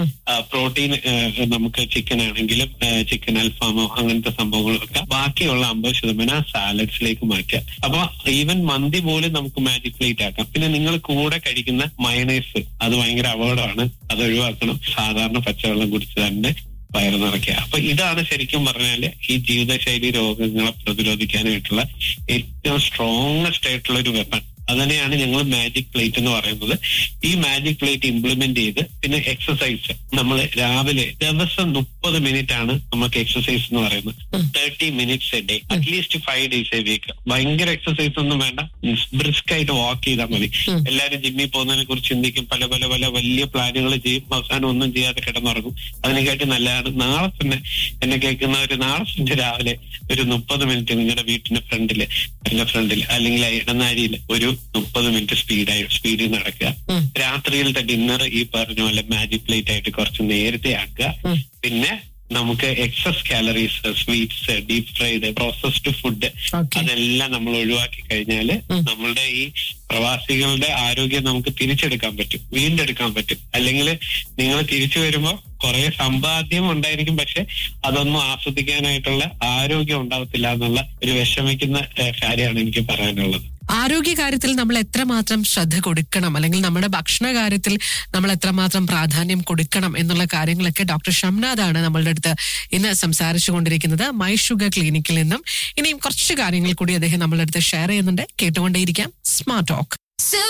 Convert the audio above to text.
Protein നമുക്ക് chicken ആണെങ്കിലും chicken അൽഫാമോ അങ്ങനത്തെ സംഭവങ്ങളൊക്കെ ബാക്കിയുള്ള അമ്പത് ശതമാനം സാലഡ്സിലേക്ക് മാറ്റുക അപ്പൊ ഈവൻ മന്തി പോലും നമുക്ക് മാജിക് പ്ലേറ്റ് ആക്കാം പിന്നെ നിങ്ങൾ കൂടെ കഴിക്കുന്ന മയണൈസ് അത് ഭയങ്കര അപകടമാണ് അത് ഒഴിവാക്കണം സാധാരണ പച്ചവെള്ളം കുടിച്ച് തന്നെ വയറ് നിറയ്ക്കുക അപ്പൊ ഇതാണ് ശരിക്കും പറഞ്ഞാല് ഈ ജീവിതശൈലി രോഗങ്ങളെ പ്രതിരോധിക്കാനായിട്ടുള്ള ഏറ്റവും സ്ട്രോങ്ങസ്റ്റ് ആയിട്ടുള്ള ഒരു വെപ്പൺ അതിനെയാണ് ഞങ്ങൾ മാജിക് പ്ലേറ്റ് എന്ന് പറയുന്നത് ഈ മാജിക് പ്ലേറ്റ് ഇംപ്ലിമെന്റ് ചെയ്ത് പിന്നെ എക്സസൈസ് നമ്മൾ രാവിലെ ദിവസം മുപ്പത് മിനിറ്റ് ആണ് നമുക്ക് എക്സസൈസ് എന്ന് പറയുന്നത് thirty minutes a day at least five days a week ഭയങ്കര എക്സസൈസ് ഒന്നും വേണ്ട ബ്രിസ്ക് ആയിട്ട് വാക്ക് ചെയ്താൽ മതി എല്ലാവരും ജിമ്മിൽ പോകുന്നതിനെ കുറിച്ച് ചിന്തിക്കും പല പല പല വലിയ പ്ലാനുകൾ ചെയ്യും അവസാനം ഒന്നും ചെയ്യാതെ കിടന്നുറങ്ങും അതിനെക്കാട്ടി നല്ലതാണ് നാളെ തന്നെ എന്നെ കേൾക്കുന്ന ഒരു നാളെ തന്നെ രാവിലെ ഒരു മുപ്പത് മിനിറ്റ് നിങ്ങളുടെ വീട്ടിന്റെ ഫ്രണ്ടില് എന്റെ ഫ്രണ്ടിൽ അല്ലെങ്കിൽ ഇടനാരിയിൽ ഒരു മുപ്പത് മിനിറ്റ് സ്പീഡായി സ്പീഡിൽ നടക്കുക ഉം. രാത്രിയിലത്തെ ഡിന്നർ ഈ പറഞ്ഞ പോലെ മാജിക് പ്ലേറ്റ് ആയിട്ട് കുറച്ച് നേരത്തെ ആക്കുക ഉം. പിന്നെ നമുക്ക് excess calories sweets deep fried processed food okay അതെല്ലാം നമ്മൾ ഒഴിവാക്കി കഴിഞ്ഞാല് ഉം. നമ്മളുടെ ഈ പ്രവാസികളുടെ ആരോഗ്യം നമുക്ക് തിരിച്ചെടുക്കാൻ പറ്റും വീണ്ടെടുക്കാൻ പറ്റും അല്ലെങ്കിൽ നിങ്ങൾ തിരിച്ചു വരുമ്പോൾ കുറെ സമ്പാദ്യം ഉണ്ടായിരിക്കും പക്ഷെ അതൊന്നും ആസ്വദിക്കാനായിട്ടുള്ള ആരോഗ്യം ഉണ്ടാവത്തില്ല എന്നുള്ള ഒരു വിഷമിക്കുന്ന ഏഹ്, കാര്യമാണ് എനിക്ക് പറയാനുള്ളത് ആരോഗ്യ കാര്യത്തിൽ നമ്മൾ എത്രമാത്രം ശ്രദ്ധ കൊടുക്കണം അല്ലെങ്കിൽ നമ്മുടെ ഭക്ഷണ കാര്യത്തിൽ നമ്മൾ എത്രമാത്രം പ്രാധാന്യം കൊടുക്കണം എന്നുള്ള കാര്യങ്ങളൊക്കെ ഡോക്ടർ ഷംനാഥാണ് നമ്മളുടെ അടുത്ത് ഇന്ന് സംസാരിച്ചു കൊണ്ടിരിക്കുന്നത് മൈ ഷുഗർ ക്ലിനിക്കിൽ നിന്നും ഇനിയും കുറച്ച് കാര്യങ്ങൾ കൂടി അദ്ദേഹം നമ്മളുടെ അടുത്ത് ഷെയർ ചെയ്യുന്നുണ്ട് കേട്ടുകൊണ്ടേയിരിക്കാം സ്മാർട്ട് ടോക്ക്